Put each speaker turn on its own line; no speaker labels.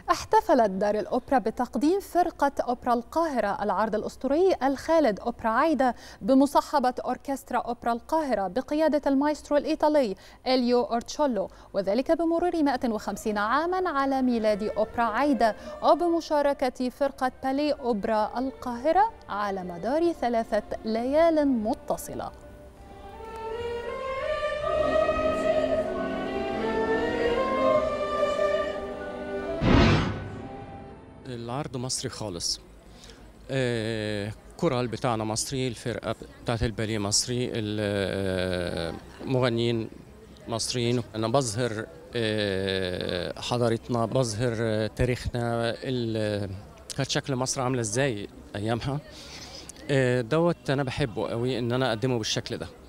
احتفلت دار الأوبرا بتقديم فرقة أوبرا القاهرة العرض الأسطوري الخالد أوبرا عايدة بمصاحبة أوركسترا أوبرا القاهرة بقيادة المايسترو الإيطالي إليو أورتشولو وذلك بمرور 150 عاما على ميلاد أوبرا عايدة وبمشاركة فرقة بالي أوبرا القاهرة على مدار ثلاثة ليال متصلة
العرض مصري خالص آه، كورال بتاعنا مصري الفرقة بتاعت الباليه مصري المغنيين مصريين أنا بظهر آه، حضارتنا بظهر آه، تاريخنا ال- كانت شكل مصر عاملة ازاي أيامها آه، دوت أنا بحبه قوي إن أنا أقدمه بالشكل ده